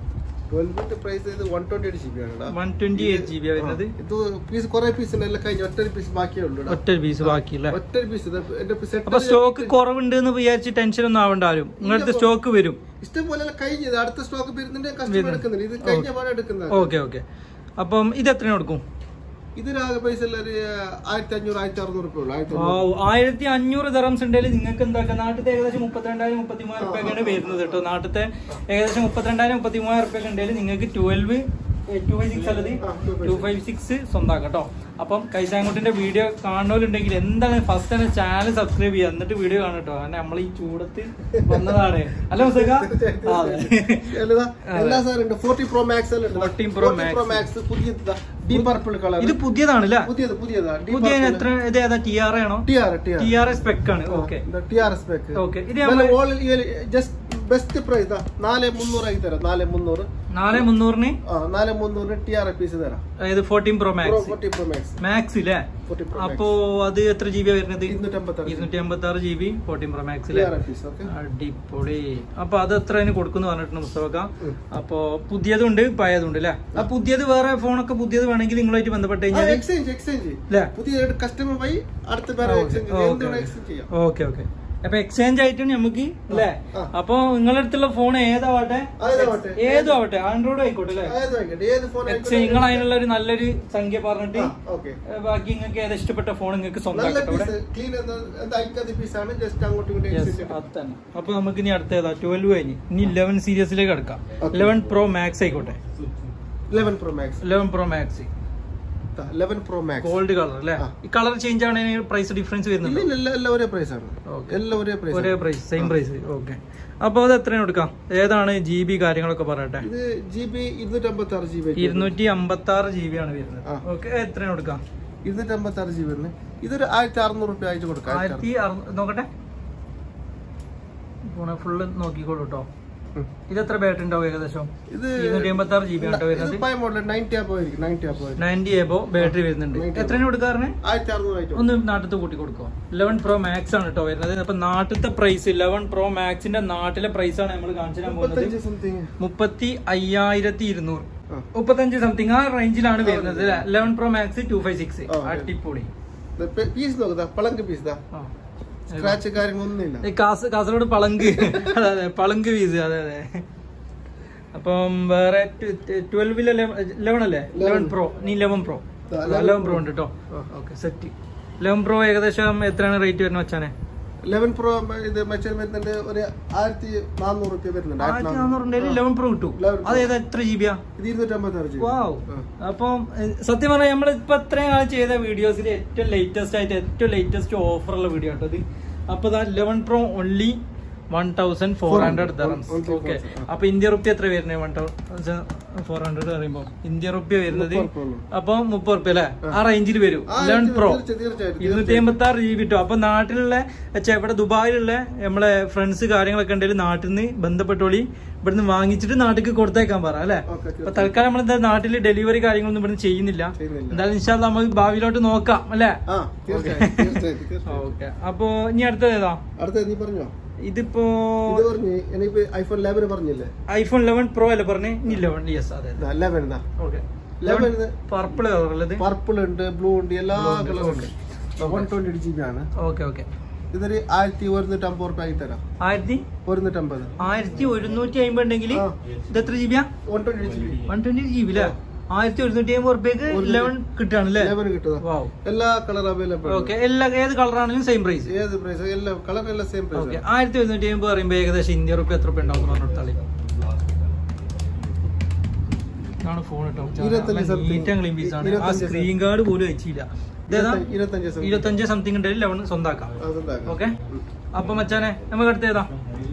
Speaker 3: 12 ന്റെ പ്രൈസ് ഇത് 128 GB ആണെടാ
Speaker 2: one twenty eight G B വരുന്നത്
Speaker 3: ഇത് പീസ് കുറെ പീസ് എല്ലാം കഴിഞ്ഞ ഒറ്റ പീസ് ബാക്കിയേ ഉള്ളൂ
Speaker 2: ഒറ്റ പീസ് ബാക്കിയില്ല
Speaker 3: ഒറ്റ പീസ് എന്റെ set
Speaker 2: അപ്പൊ സ്റ്റോക്ക് കുറവുണ്ട് എന്ന് വിചാരിച്ച് ടെൻഷൻ ഒന്നും ആവണ്ട ആരും നിങ്ങളടുത്ത് സ്റ്റോക്ക് വരും
Speaker 3: ഇഷ്ടം പോലെ കഴിഞ്ഞത് അടുത്ത സ്റ്റോക്ക് വരുന്നുണ്ട് കസ്റ്റമർ എടുക്കുന്നുണ്ട് ഇത് കഴിഞ്ഞ പാടെ എടുക്കുന്നത്
Speaker 2: ഓക്കെ ഓക്കെ അപ്പം ഇത് എത്രയാണ് കൊടുക്കും
Speaker 3: ഇതിനാകെ പൈസ എല്ലാം ഒരു ആയിരത്തി അഞ്ഞൂറ് ആയിരത്തി അറുന്നൂറ് രൂപ ഉള്ളൂ ആയിരത്തി
Speaker 2: ആ, ആയിരത്തി അഞ്ഞൂറ് ദറംസ് ഉണ്ടെങ്കിൽ നിങ്ങൾക്ക് എന്താക്കാം നാട്ടിലത്തെ ഏകദേശം മുപ്പത്തിരണ്ടായിരം മുപ്പത്തി മൂവായിരം റുപ്യൊക്കെയാണ് വരുന്നത് കേട്ടോ നാട്ടിലത്തെ ഏകദേശം മുപ്പത്തിരണ്ടായിരം മുപ്പത്തി മൂവായിരം റുപ്യൊക്കെ ഉണ്ടെങ്കിൽ നിങ്ങൾക്ക് ട്വൽവ് ടു ഫൈവ് സിക്സ് അല്ലത്
Speaker 3: ആ, 256.
Speaker 2: ടു ഫൈവ് സിക്സ് സ്വന്തമാക്കാം കേട്ടോ അപ്പം കൈസാങ്കുട്ടിന്റെ വീഡിയോ കാണുന്നവരുണ്ടെങ്കിൽ എന്താണ് ഫസ്റ്റ് തന്നെ ചാനൽ സബ്സ്ക്രൈബ് ചെയ്യുക എന്നിട്ട് വീഡിയോ കാണും കേട്ടോ കാരണം നമ്മൾ ഈ ചൂടത്ത് വന്നതാണ് അല്ല മുസേക്ക ആ, അതെ.
Speaker 3: എല്ലാ എല്ലാ സാധനം ഉണ്ട് ഫോർട്ടി പ്രോ മാക്സ് എല്ലാം ഉണ്ട്
Speaker 2: 14 Pro Max.
Speaker 3: പ്രോ മാക്സ് പുതിയ ഡീ പർപ്പിൾ കളർ
Speaker 2: ഇത് പുതിയതാണ് അല്ലേ
Speaker 3: പുതിയത് പുതിയതാ
Speaker 2: പുതിയ എത്ര ഇത് ഏതാ ടി ആർ ആണോ
Speaker 3: T R T R
Speaker 2: T R S spec ആണ് okay
Speaker 3: T R S pack
Speaker 2: okay ഇത് നമ്മള്
Speaker 3: ജസ്റ്റ് ബെസ്റ്റ് പ്രൈസ് നാല് മുന്നൂറ് ആയി തരാം നാല് മുന്നൂറ്
Speaker 2: നാല് മുന്നൂറിന്
Speaker 3: ആ നാല് മുന്നൂറിന് ടി ആർ പീസ് തരാം
Speaker 2: അതായത് fourteen pro max
Speaker 3: forty pro max
Speaker 2: max ഇല്ലേ
Speaker 3: ഫോർട്ടി പ്രോ
Speaker 2: അപ്പോ അത് എത്ര ജി ബി വരുന്നത്
Speaker 3: ഇരുന്നൂറ്റമ്പത്തി
Speaker 2: ഇരുന്നൂറ്റി അമ്പത്തി ആറ് G B fourteen pro max
Speaker 3: T
Speaker 2: അല്ലേ
Speaker 3: ആർ പീസ് ഓക്കെ
Speaker 2: അടിപൊളി അപ്പൊ അത് എത്ര അതിന് കൊടുക്കുന്നു പറഞ്ഞിട്ടുണ്ട് മുസ്തഫക്ക
Speaker 3: ഉം.
Speaker 2: അപ്പൊ പുതിയതുണ്ട് പഴയതുണ്ട് അല്ലേ ആ പുതിയത് വേറെ ഫോണൊക്കെ പുതിയത് വേണമെങ്കിൽ നിങ്ങളുമായിട്ട് ബന്ധപ്പെട്ട് കഴിഞ്ഞാൽ
Speaker 3: എക്സ്ചേഞ്ച് എക്സ്ചേഞ്ച്
Speaker 2: അല്ലേ
Speaker 3: പുതിയ കസ്റ്റമർ വഴി അടുത്ത പേരെ
Speaker 2: ഓക്കെ
Speaker 3: എക്സ്ചേഞ്ച്
Speaker 2: ഓക്കെ
Speaker 3: എന്തുകൊണ്ട് എക്സ്ചേഞ്ച് ചെയ്യാം
Speaker 2: ഓക്കെ ഓക്കെ അപ്പൊ എക്സ്ചേഞ്ച് ആയിട്ട് നമുക്ക് അല്ലേ
Speaker 3: ആ.
Speaker 2: അപ്പൊ നിങ്ങളുടെ അടുത്തുള്ള ഫോൺ ഏതാവട്ടെ
Speaker 3: ഏതാവട്ടെ.
Speaker 2: ഏതും ആവട്ടെ ആൻഡ്രോയിഡ് ആയിക്കോട്ടെ അല്ലേ
Speaker 3: ഏത് വാങ്ങിക്കട്ടെ ഏത് ഫോൺ
Speaker 2: എക്സ്ചേഞ്ച് നിങ്ങൾ അതിനുള്ള ഒരു നല്ലൊരു സംഖ്യ പറഞ്ഞിട്ട്
Speaker 3: ഓക്കെ
Speaker 2: ഏ, ബാക്കി നിങ്ങൾക്ക് ഏതാ ഇഷ്ടപ്പെട്ട ഫോൺ നിങ്ങൾക്ക്
Speaker 3: നല്ല
Speaker 2: സ്വന്തമാക്കട്ടെ ഇവിടെ
Speaker 3: പീസ് ക്ലീൻ എന്താ അയക്കാത്ത പീസാണ് ജസ്റ്റ് അങ്ങോട്ടും ഇങ്ങോട്ടും
Speaker 2: Yes,
Speaker 3: എക്സ്ചേഞ്ച്
Speaker 2: അത് തന്നെ അപ്പൊ നമുക്ക് ഇനി അടുത്ത ഏതാ ട്വൽവ് കഴിഞ്ഞ് ഇനി ഇലവൻ സീരീസിലേക്ക് കിടക്കാം
Speaker 3: Okay.
Speaker 2: ഇലവൻ പ്രോ മാക്സ് ആയിക്കോട്ടെ
Speaker 3: eleven pro max
Speaker 2: eleven pro max
Speaker 3: eleven pro max
Speaker 2: gold colour അല്ലേ
Speaker 3: ആ.
Speaker 2: ഈ കളർ ചേഞ്ച് ആണെങ്കിൽ പ്രൈസ് ഡിഫറൻസ്
Speaker 3: ഇല്ല
Speaker 2: വരുന്നുണ്ട്
Speaker 3: ഇല്ല എല്ലാം- എല്ലാം ഒരേ പ്രൈസ് ആണ്
Speaker 2: Okay.
Speaker 3: എല്ലാം ഒരേ പ്രൈസ്
Speaker 2: ഒരേ പ്രൈസ് സെയിം പ്രൈസ് ഓക്കെ അപ്പൊ അത് എത്രയാണ് കൊടുക്കാം ഏതാണ് ജി ബി കാര്യങ്ങളൊക്കെ പറയട്ടെ
Speaker 3: ഇത് ജി ബി ഇരുന്നൂറ്റി അമ്പത്തി ആറ് ജി ബി
Speaker 2: ഇരുന്നൂറ്റി അമ്പത്തി ആറ് ജി ബി ആണ് വരുന്നത്
Speaker 3: ആ.
Speaker 2: ഓക്കെ എത്രയാണ് കൊടുക്കാം
Speaker 3: ഇരുന്നൂറ്റി അമ്പത്തി ആറ് ജി ബി വരുന്നത് ഇതൊരു ആയിരത്തി അറുന്നൂറ് റുപ്യ ആയിട്ട് കൊടുക്കാം
Speaker 2: ആയിരത്തി അറുന്നൂ- നോക്കട്ടെ ഫുള്ള് നോക്കിക്കോളൂ കേട്ടോ
Speaker 3: ഉം.
Speaker 2: ഇത് എത്ര ബാറ്ററി ഉണ്ടാവും ഏകദേശം
Speaker 3: ഇത്
Speaker 2: ഇരുന്നൂറ്റി അമ്പത്തി ആറ് ജി ബി ആണ് വരുന്നത്
Speaker 3: പഴയ മോഡൽ നയൻറ്റി ആപ്പോ ആയിരിക്കും നയൻറ്റി ആപ്പോ ആയിരിക്കും
Speaker 2: നയൻറ്റി എബോ ബാറ്ററി വരുന്നുണ്ട്
Speaker 3: 90
Speaker 2: എത്രയാണ് കൊടുക്കാറുണ്ട്
Speaker 3: ആയിരത്തി അറുന്നൂറ് ആയിട്ട്
Speaker 2: ഒന്ന് നാട്ടിലത്തെ കൂട്ടി കൊടുക്കോ ഇലവൻ പ്രോ മാക്സ് ആണ് കേട്ടോ വരുന്നത് അപ്പൊ നാട്ടിലത്തെ പ്രൈസ് ഇലവൻ പ്രോ മാക്സിന്റെ നാട്ടിലെ പ്രൈസ് ആണ് നമ്മൾ കാണിച്ചു തരാൻ പോകുന്നത്
Speaker 3: മുപ്പത്തഞ്ച് സംതിങ്
Speaker 2: മുപ്പത്തി അയ്യായിരത്തി ഇരുന്നൂറ്
Speaker 3: ആ.
Speaker 2: മുപ്പത്തഞ്ച് സംതിങ് ആ റേഞ്ചിലാണ് വരുന്നത് eleven pro max two five six
Speaker 3: ആ, അതെ.
Speaker 2: അടിപൊളി
Speaker 3: പീസ് നോക്കുക പളങ്ക് പീസ് ദാ
Speaker 2: ആ.
Speaker 3: സ്ക്രാച്ച് കാര്യങ്ങളൊന്നുമില്ല
Speaker 2: ഈ കാസ് കാസർഗോഡ് പളങ്ക് അതെ അതെ പളങ്ക് വീസ് അതെ അതെ അപ്പം വേറെ ട്വൽവില് ലെവൻ അല്ലേ ലെവൻ പ്രോ നീ ലെവൻ പ്രോ
Speaker 3: ആ, 11
Speaker 2: ലെവൻ പ്രോ ഉണ്ട് കേട്ടോ ഓക്കെ സെറ്റ് ലെവൻ പ്രോ ഏകദേശം എത്രയാണ് റേറ്റ് വരുന്നത് വെച്ചാനെ
Speaker 3: ലെവൻ പ്രോ ഇത് മറ്റേ വരുന്നുണ്ട് ഒരു ആയിരത്തി നാനൂറ് റുപ്യ വരുന്നുണ്ട് ആയിരത്തി
Speaker 2: ആയിരത്തി
Speaker 3: നാനൂറ്.
Speaker 2: നാനൂറിന്റെ ലെവൻ പ്രോ കിട്ടും
Speaker 3: 11 Pro.
Speaker 2: അത് ഏതാ എത്ര ജി ബിയാ
Speaker 3: ഇത് ഇരുന്നൂറ്റമ്പത്താറ് ജി ബി.
Speaker 2: വാവ്
Speaker 3: ആ.
Speaker 2: അപ്പം എഹ്, സത്യം പറഞ്ഞാൽ നമ്മൾ ഇപ്പൊ ഇത്രയും കാലം ചെയ്ത വീഡിയോസിൽ ഏറ്റവും ലേറ്റസ്റ്റ് ആയിട്ട് ഏറ്റവും ലേറ്റസ്റ്റ് ഓഫറുള്ള വീഡിയോ ആട്ടോ ഇത് അപ്പൊ ഇതാ eleven pro only one thousand four hundred ദറംസ്
Speaker 3: Only
Speaker 2: ഓക്കെ
Speaker 3: 400, ആ.
Speaker 2: അപ്പൊ ഇന്ത്യ റുപ്യ എത്ര വരുന്നത് വൺ തൗസൻഡ് ഫോർ ഹൺഡ്രഡ് പറയുമ്പോ ഇന്ത്യ റുപ്യ വരുന്നത്
Speaker 3: മുപ്പത് ഉള്ളൂ.
Speaker 2: അപ്പൊ മുപ്പത് റുപ്യ അല്ലെ ആ റേഞ്ചിൽ വരും
Speaker 3: ആ,
Speaker 2: ലെവൻ പ്രോ
Speaker 3: തീർച്ചയായും, തീർച്ചയായും,
Speaker 2: ഇരുന്നൂറ്റി അമ്പത്തി ആറ് ജി ബി കിട്ടും അപ്പൊ നാട്ടിലുള്ള ഛെ, ഇവിടെ ദുബായിലുള്ള നമ്മളെ ഫ്രണ്ട്സ് കാര്യങ്ങളൊക്കെ ഉണ്ടെങ്കിൽ നാട്ടിൽ നിന്ന് ബന്ധപ്പെട്ടോളി ഇവിടുന്ന് വാങ്ങിച്ചിട്ട് നാട്ടിലേക്ക് കൊടുത്തേക്കാൻ പറ അല്ലെ
Speaker 3: ഓക്കെ,
Speaker 2: അപ്പൊ തൽക്കാലം നമ്മൾ എന്താ നാട്ടിൽ ഡെലിവറി കാര്യങ്ങളൊന്നും ഇവിടുന്ന് ചെയ്യുന്നില്ല
Speaker 3: ചെയ്യുന്നില്ല.
Speaker 2: എന്തായാലും ഇൻഷാല്ല നമുക്ക് ഭാവിയിലോട്ട് നോക്കാം അല്ലെ
Speaker 3: ആ തീർച്ചയായും തീർച്ചയായും തീർച്ചയായും
Speaker 2: ഓക്കെ അപ്പൊ ഇനി അടുത്തത് ഏതാ
Speaker 3: അടുത്ത നീ പറഞ്ഞോ
Speaker 2: ഇതിപ്പോ
Speaker 3: ഇത് പറഞ്ഞു എനിക്ക് ഐഫോൺ ലെവൻ പറഞ്ഞില്ലേ
Speaker 2: ഐഫോൺ ലെവൻ പ്രോ അല്ലേ പറഞ്ഞേ ഇനി ലെവൻ യെസ് അതെ
Speaker 3: ലെവൻ
Speaker 2: ഓക്കെ
Speaker 3: ലെവൻ
Speaker 2: പർപ്പിൾ കളറുള്ളത്
Speaker 3: പർപ്പിൾ ഉണ്ട് ബ്ലൂ ഉണ്ട് എല്ലാ കളറും ഉണ്ട് one twenty eight G B ആണ്
Speaker 2: ഓക്കെ ഓക്കെ
Speaker 3: ഇതൊരു ആയിരത്തി ഒരുന്നൂറ്റി അമ്പത് റുപ്യ ആക്കി തരാം
Speaker 2: ആയിരത്തി
Speaker 3: ഒരുന്നൂറ്റി അമ്പത്
Speaker 2: ആയിരത്തി ഒരുന്നൂറ്റി അമ്പത് ഉണ്ടെങ്കിൽ
Speaker 3: ആ.
Speaker 2: ഇത് എത്ര ജി ബിയാ
Speaker 3: one twenty eight G B
Speaker 2: one twenty G B അല്ലേ ആയിരത്തി ഒരുന്നൂറ്റി അമ്പത് റുപ്യക്ക്
Speaker 3: ഒരു
Speaker 2: ലെവൻ കിട്ടാണ് അല്ലേ
Speaker 3: ലെവൻ കിട്ടുക
Speaker 2: വാവ്
Speaker 3: എല്ലാ കളർ അവൈലബിൾ
Speaker 2: ഓക്കെ എല്ലാ ഏത് കളറാണെങ്കിലും സെയിം പ്രൈസ്
Speaker 3: ഏത് പ്രൈസ് എല്ലാം കളർ എല്ലാം സെയിം
Speaker 2: ഓക്കെ
Speaker 3: പ്രൈസ്
Speaker 2: ആയിരത്തി ഒരുന്നൂറ്റി അമ്പത് പറയുമ്പോൾ ഏകദേശം ഇന്ത്യ റുപ്യ എത്ര റുപ്യ ഉണ്ടാവും പറഞ്ഞിട്ടാളി ഇതാണ് ഫോൺ കേട്ടോ
Speaker 3: ഇരുപത്തഞ്ച് something.
Speaker 2: നീറ്റ് ക്ലീൻ പീസ് ആണ് ആ
Speaker 3: ഇരുപത്തഞ്ച്
Speaker 2: സ്ക്രീൻ ഗാർഡ് പോലും വെച്ചില്ല ഇതേതാ
Speaker 3: ഇരുപത്തഞ്ച് ദിവസം
Speaker 2: ഇരുപത്തഞ്ച് സംതിങ് ഉണ്ടെങ്കിൽ ലെവൻ സ്വന്താക്കാം
Speaker 3: അതുണ്ടാക്കാം
Speaker 2: ഓക്കെ അപ്പൊ മച്ചാനെ നമുക്ക് അടുത്ത ഏതാ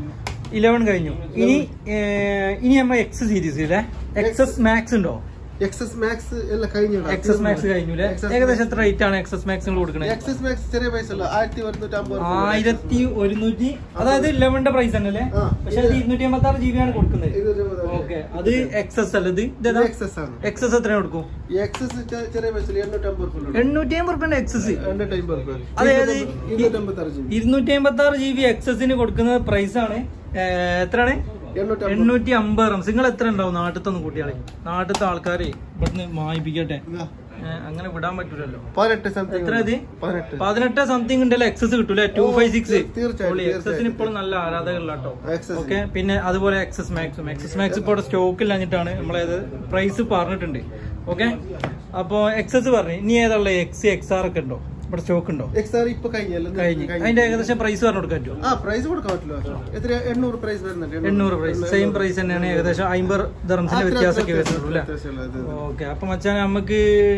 Speaker 2: ഇലവൻ കഴിഞ്ഞു ഇനി ഏർ, ഇനി നമ്മ എക്സ് സീരീസ് ഇല്ലേ എക്സസ് മാക്സ് ഉണ്ടോ
Speaker 3: എക്സസ് മാക്സ് എല്ലാം കഴിഞ്ഞു
Speaker 2: എക്സസ് മാക്സ് കഴിഞ്ഞു അല്ലേ ഏകദേശം എത്ര റേറ്റ് ആണ് എക്സസ് മാക്സ് കൊടുക്കണത്
Speaker 3: എക്സസ് മാക്സ് ചെറിയ പൈസ അല്ല ആയിരത്തി ഒരുന്നൂറ്റി അമ്പത്
Speaker 2: ആയിരത്തി ഒരുന്നൂറ്റി അതായത് ഇലവന്റെ പ്രൈസ് തന്നെ അല്ലേ
Speaker 3: ആ.
Speaker 2: പക്ഷെ അത് ഇരുന്നൂറ്റി അമ്പത്തി ആറ് ജി ബി ആണ് കൊടുക്കുന്നത്
Speaker 3: ഇത്
Speaker 2: ഓക്കെ അത് എക്സസ് അല്ല ഇത് ഇതേതാ
Speaker 3: എക്സസ് ആണ്
Speaker 2: എക്സസ് എത്ര കൊടുക്കും
Speaker 3: ഈ എക്സസ് ചെ- ചെറിയ പൈസ എണ്ണൂറ്റി അമ്പത് റുപ്യ
Speaker 2: എണ്ണൂറ്റി അമ്പത് റുപ്യ എക്സസ്
Speaker 3: എണ്ണൂറ്റി അമ്പത് റുപ്യ
Speaker 2: അതായത്
Speaker 3: ഇരുന്നൂറ്റി അമ്പത്തി ആറ് ജി ബി
Speaker 2: ഇരുന്നൂറ്റി അമ്പത്തി ആറ് ജി ബി എക്സസിന് കൊടുക്കുന്ന പ്രൈസ് ആണ് ഏർ, എത്രയാണ്
Speaker 3: എണ്ണൂറ്റി അമ്പത്
Speaker 2: എണ്ണൂറ്റി അമ്പത് റംസ് നിങ്ങൾ എത്ര ഉണ്ടാവും നാട്ടിലത്തെ ഒന്ന് കൂട്ടിയാളെ നാട്ടിലത്തെ ആൾക്കാരെ ഇവിടുന്ന് വാങ്ങിപ്പിക്കട്ടെ
Speaker 3: ഇതാ,
Speaker 2: ഏ, അങ്ങനെ വിടാൻ പറ്റൂലല്ലോ
Speaker 3: പതിനെട്ട് സംതിങ്
Speaker 2: എത്ര ഇത്
Speaker 3: പതിനെട്ട്
Speaker 2: പതിനെട്ട് സംതിങ് ഉണ്ടല്ലോ എക്സസ് കിട്ടൂലെ ടു ഫൈവ് സിക്സ്
Speaker 3: തീർച്ചയായും,
Speaker 2: എക്സസിന് ഇപ്പോഴും നല്ല ആരാധകരുള്ള കേട്ടോ
Speaker 3: എക്സസ്
Speaker 2: ഓക്കെ പിന്നെ അതുപോലെ എക്സസ് മാക്സും എക്സസ് മാക്സ് ഇപ്പോൾ സ്റ്റോക്ക് ഇല്ലാഞ്ഞിട്ടാണ് നമ്മളത് പ്രൈസ് പറഞ്ഞിട്ടുണ്ട് ഓക്കെ അപ്പോ എക്സസ് പറഞ്ഞു ഇനി ഏതുള്ള എക്സ് എക്സ് ആർ ഒക്കെ ഉണ്ടോ ഇവിടെ സ്റ്റോക്ക് ഉണ്ടോ
Speaker 3: എക്സ് ആർ ഇപ്പൊ കഴിഞ്ഞല്ലോ
Speaker 2: കഴിഞ്ഞ് അതിന്റെ ഏകദേശം പ്രൈസ് പറഞ്ഞു കൊടുക്കാൻ പറ്റുമോ
Speaker 3: ആ പ്രൈസ് കൊടുക്കാൻ പറ്റില്ല എത്ര എണ്ണൂറ് പ്രൈസ് വരുന്നുണ്ട്
Speaker 2: എണ്ണൂറ് പ്രൈസ് സെയിം പ്രൈസ് തന്നെയാണ് ഏകദേശം അമ്പത് ദറംസിന്റെ വ്യത്യാസമൊക്കെ വരുന്നുള്ളൂ അല്ലേ
Speaker 3: വ്യത്യാസമുള്ള ഇത്.
Speaker 2: ഓക്കെ അപ്പൊ മച്ചാൻ നമുക്ക്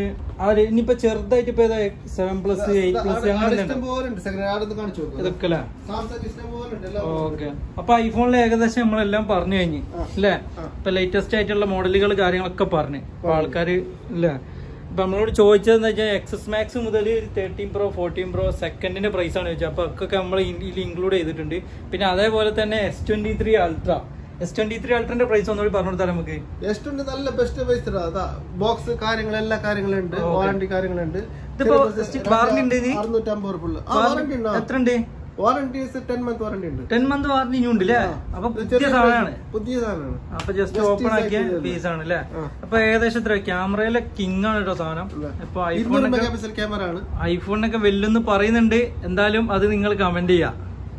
Speaker 2: ആ ഒരു- ഇനിയിപ്പോ ചെറുതായിട്ട് ഇപ്പൊ ഏതാ സെവൻ പ്ലസ് എയ്റ്റ് പ്ലസ്
Speaker 3: ആടെ- ആടെ
Speaker 2: അങ്ങനെ
Speaker 3: ഇഷ്ടം പോലെ ഉണ്ട് സെക്കൻഡ് ആടൊന്ന് കാണിച്ചു കൊടുക്കും
Speaker 2: ഇതൊക്കെ അല്ലേ
Speaker 3: സാംസങ് ഇഷ്ടം പോലെ ഉണ്ട് എല്ലാം
Speaker 2: ഓക്കെ അപ്പൊ ഐഫോണിൽ ഏകദേശം നമ്മളെല്ലാം പറഞ്ഞു കഴിഞ്ഞ്
Speaker 3: ആ.
Speaker 2: അല്ലേ
Speaker 3: ആ.
Speaker 2: ഇപ്പൊ ലേറ്റസ്റ്റ് ആയിട്ടുള്ള മോഡലുകൾ കാര്യങ്ങളൊക്കെ പറഞ്ഞു അപ്പൊ ആൾക്കാര് അല്ലേ ഇപ്പൊ നമ്മളോട് ചോദിച്ചത് എന്താ വെച്ചാൽ എക്സസ് മാക്സ് മുതൽ തേർട്ടീൻ പ്രോ ഫോർട്ടീൻ പ്രോ സെക്കൻഡിന്റെ പ്രൈസ് ആണ് ചോദിച്ചത് അപ്പൊ ഒക്കെ നമ്മൾ ഇതിൽ ഇൻക്ലൂഡ് ചെയ്തിട്ടുണ്ട് പിന്നെ അതേപോലെ തന്നെ S twenty three ultra S twenty three അൾട്രന്റെ പ്രൈസ് ഒന്നുകൂടി പറഞ്ഞു കൊടുത്താൽ നമുക്ക്
Speaker 3: എസ്റ്റ് ഉണ്ട് നല്ല ബെസ്റ്റ് പൈസ അതാ ബോക്സ് കാര്യങ്ങൾ എല്ലാ കാര്യങ്ങളും ഉണ്ട്
Speaker 2: Okay.
Speaker 3: വാറണ്ടി കാര്യങ്ങളുണ്ട്
Speaker 2: ഇതിപ്പോ just warranty ഉണ്ട് ഇതിന്?
Speaker 3: അറുന്നൂറ്റമ്പത് ഉറുപ്പിള്ള ആ വാറണ്ടി ഉണ്ടോ
Speaker 2: എത്ര ഉണ്ട്
Speaker 3: വാറണ്ടി ടെൻ മന്ത് വാറണ്ടി ഉണ്ട്
Speaker 2: ടെൻ മന്ത് വാറന്റി ഇനി ഉണ്ട് അല്ലേ
Speaker 3: ആ.
Speaker 2: അപ്പൊ
Speaker 3: ഇത്
Speaker 2: പുതിയ
Speaker 3: ചെറിയ
Speaker 2: സാധനമാണ്
Speaker 3: price- പുതിയ സാധനമാണ്
Speaker 2: അപ്പൊ ജസ്റ്റ്
Speaker 3: Just
Speaker 2: ഓപ്പൺ
Speaker 3: ഈ
Speaker 2: ആക്കിയ
Speaker 3: size ല്
Speaker 2: പീസ് ആണ് അല്ലേ
Speaker 3: ആ.
Speaker 2: അപ്പൊ ഏകദേശം എത്ര ക്യാമറയിലെ കിങ് ആണ് കേട്ടോ സാധനം ഇപ്പൊ
Speaker 3: ഇരുന്നൂറ്
Speaker 2: ഐഫോണൊക്കെ
Speaker 3: മെഗാ പിക്സൽ ക്യാമറ ആണ്
Speaker 2: ഐഫോണിനൊക്കെ വെല്ലെന്ന് പറയുന്നുണ്ട് എന്തായാലും അത് നിങ്ങൾ കമന്റ് ചെയ്യാം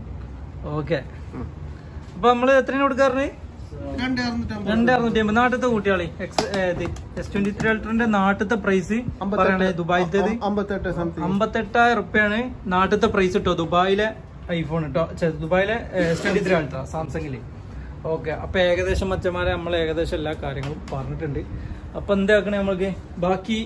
Speaker 2: ഓക്കെ അപ്പൊ നമ്മള് എത്രയാണ് കൊടുക്കാറ്
Speaker 3: രണ്ട് അറുന്നൂറ്റമ്പത്
Speaker 2: രണ്ട് അറുന്നൂറ്റി അമ്പത് നാട്ടിലത്തെ കൂട്ടിയാളി എക്സ് എസ് ട്വന്റി ത്രീ അൾട്രന്റെ നാട്ടിലത്തെ പ്രൈസ് പറയണേ ദുബായിത്തേത്
Speaker 3: അമ്പത്തെട്ട് സംതിങ്
Speaker 2: അമ്പത്തെട്ടായിരം റുപ്യാണ് നാട്ടിലത്തെ പ്രൈസ് കിട്ടോ ദുബായിലെ ഐഫോൺ കേട്ടോ ഛെ, ദുബായിലെ എസ് ട്വന്റി ത്രീ അൾട്ര സാംസങ്ങില് ഓക്കെ അപ്പൊ ഏകദേശം മച്ചന്മാരെ നമ്മൾ ഏകദേശം എല്ലാ കാര്യങ്ങളും പറഞ്ഞിട്ടുണ്ട് അപ്പൊ എന്താക്കണേ നമ്മൾക്ക് ബാക്കി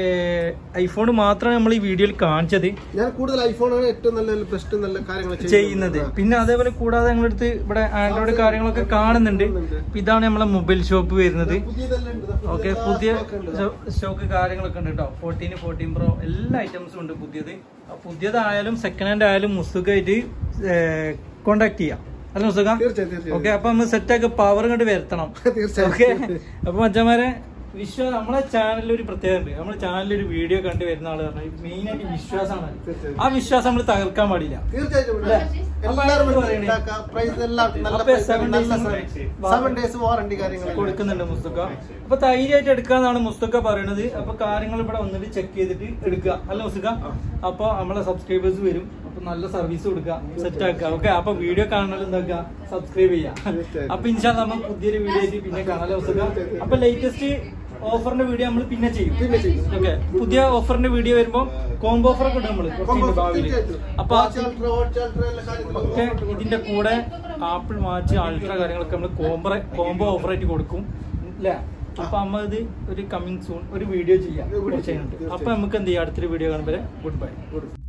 Speaker 2: ഐഫോൺ മാത്രമാണ് നമ്മൾ ഈ വീഡിയോയിൽ കാണിച്ചത്
Speaker 3: ഞാൻ കൂടുതൽ ഐഫോണാണ് ഏറ്റവും നല്ല ബെസ്റ്റ് നല്ല കാര്യങ്ങൾ
Speaker 2: ചെയ്യുന്നത് പിന്നെ അതേപോലെ കൂടാതെ ഞങ്ങളടുത്ത് ഇവിടെ ആൻഡ്രോയിഡ് കാര്യങ്ങളൊക്കെ കാണുന്നുണ്ട് അപ്പൊ ഇതാണ് നമ്മളെ മൊബൈൽ ഷോപ്പ് വരുന്നത്
Speaker 3: പുതിയതെല്ലാം ഉണ്ട് ദാ
Speaker 2: ഓക്കെ
Speaker 3: എല്ലാ
Speaker 2: പുതിയ
Speaker 3: stock ഉണ്ട്.
Speaker 2: സ്റ്റോക്ക് കാര്യങ്ങളൊക്കെ ഉണ്ട് കേട്ടോ ഫോർട്ടീൻ ഫോർട്ടീൻ പ്രോ എല്ലാ ഐറ്റംസും ഉണ്ട് പുതിയത് ആ പുതിയതായാലും സെക്കൻഡ് ഹാൻഡ് ആയാലും മുസ്തുക്കായിട്ട് കോണ്ടാക്ട് ചെയ്യാം അല്ല മുസ്തുക്ക
Speaker 3: തീർച്ചയായും തീർച്ചയായും
Speaker 2: ഓക്കെ അപ്പൊ നമ്മൾ സെറ്റാക്കി പവർ ഇങ്ങോട്ട് വരുത്തണം
Speaker 3: തീർച്ചയായും.
Speaker 2: ഓക്കെ അപ്പൊ മച്ചന്മാരെ വിശ്വാസം നമ്മളെ ചാനലിൽ ഒരു പ്രത്യേകത ഉണ്ട് നമ്മുടെ ചാനലിൽ ഒരു വീഡിയോ കണ്ടു വരുന്ന ആള് പറഞ്ഞാൽ മെയിൻ ആയിട്ട് വിശ്വാസമാണ്
Speaker 3: തീർച്ചയായും.
Speaker 2: ആ വിശ്വാസം നമ്മൾ തകർക്കാൻ പാടില്ല
Speaker 3: തീർച്ചയായിട്ടും
Speaker 2: അല്ലേ?
Speaker 3: എല്ലാവരും
Speaker 2: അപ്പൊ പറയണേ.
Speaker 3: ഉണ്ടാക്കാം പ്രൈസ് എല്ലാം നല്ല
Speaker 2: അപ്പൊ
Speaker 3: പ്രൈസ്
Speaker 2: seven
Speaker 3: നല്ല
Speaker 2: days
Speaker 3: സെവൻ ഡേയ്സ് വാറണ്ടി കാര്യങ്ങൾ
Speaker 2: കൊടുക്കുന്നുണ്ട് മുസ്തക്ക അപ്പൊ ധൈര്യമായിട്ട് എടുക്കാന്നാണ് മുസ്തക്ക പറയണത് അപ്പൊ കാര്യങ്ങൾ ഇവിടെ വന്നിട്ട് ചെക്ക് ചെയ്തിട്ട് എടുക്കുക അല്ല മുസ്തക്ക അപ്പൊ നമ്മളെ സബ്സ്ക്രൈബേഴ്സ് വരും അപ്പൊ നല്ല സർവീസ് കൊടുക്കുക സെറ്റ് ആക്കുക ഓക്കെ അപ്പൊ വീഡിയോ കാണാൻ എന്താക്കുക സബ്സ്ക്രൈബ് ചെയ്യാം
Speaker 3: തീർച്ചയായും.
Speaker 2: അപ്പൊ ഇൻഷാ നമ്മൾ പുതിയൊരു വീഡിയോ ആയിട്ട് പിന്നെ കാണാലോ മുസ്തക്ക അപ്പൊ ലേറ്റസ്റ്റ് ഓഫറിന്റെ വീഡിയോ നമ്മൾ പിന്നെ ചെയ്യും
Speaker 3: പിന്നെ ചെയ്യും.
Speaker 2: ഓക്കെ പുതിയ ഓഫറിന്റെ വീഡിയോ വരുമ്പോ കോംബോ ഓഫർ ഒക്കെ ഇടും നമ്മള് കുറച്ച് ഭാവിയിൽ അപ്പൊ
Speaker 3: വാച്ച് അൾട്രാ വാച്ച് അൾട്രാ എല്ലാ കാര്യങ്ങളും
Speaker 2: ഒക്കെ ഇതിന്റെ കൂടെ ആപ്പിൾ വാച്ച് അൾട്ര കാര്യങ്ങളൊക്കെ നമ്മൾ കോംബോ കോംബോ ഓഫർ ആയിട്ട് കൊടുക്കും അല്ലേ അപ്പൊ നമ്മ ഇത് ഒരു കമ്മിങ് സൂൺ ഒരു വീഡിയോ ചെയ്യാം
Speaker 3: ഒരു video
Speaker 2: കുറച്ച്
Speaker 3: ചെയ്യാം,
Speaker 2: കഴിഞ്ഞിട്ട് അപ്പൊ നമുക്ക് എന്ത് ചെയ്യാം അടുത്തൊരു വീഡിയോ കാണുമ്പോൾ ഗുഡ് ബൈ
Speaker 3: കൊടുക്കും